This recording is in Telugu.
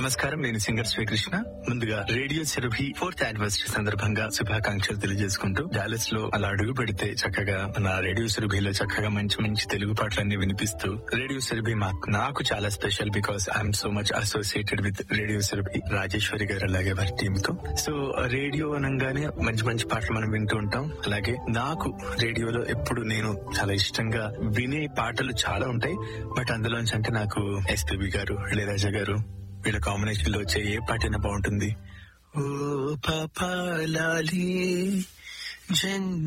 నమస్కారం నేను సింగర్ శ్రీకృష్ణ ముందుగా రేడియో సెరభి ఫోర్త్ యానివర్సరీ సందర్భంగా శుభాకాంక్షలు తెలియజేసుకుంటూ డాలస్ లో అలా అడుగు పెడితే చక్కగా మన రేడియో సెరభిలో చక్కగా మంచి మంచి తెలుగు పాటలన్నీ వినిపిస్తూ రేడియో సెరభి మాకు నాకు చాలా special because I'm so much associated with radio Serabhi Rajeswari garu అలాగే వారి టీమ్ తో సో రేడియో అనగానే మంచి మంచి పాటలు మనం వింటూ ఉంటాం అలాగే నాకు రేడియోలో ఎప్పుడు నేను చాలా ఇష్టంగా వినే పాటలు చాలా ఉంటాయి బట్ అందులోంచి అంటే నాకు ఎస్పీబీ గారు ఇళయరాజా గారు వీళ్ళ కాంబినేషన్ లో వచ్చే ఏ పాటైనా బాగుంటుంది ఓ పాపాలి జన్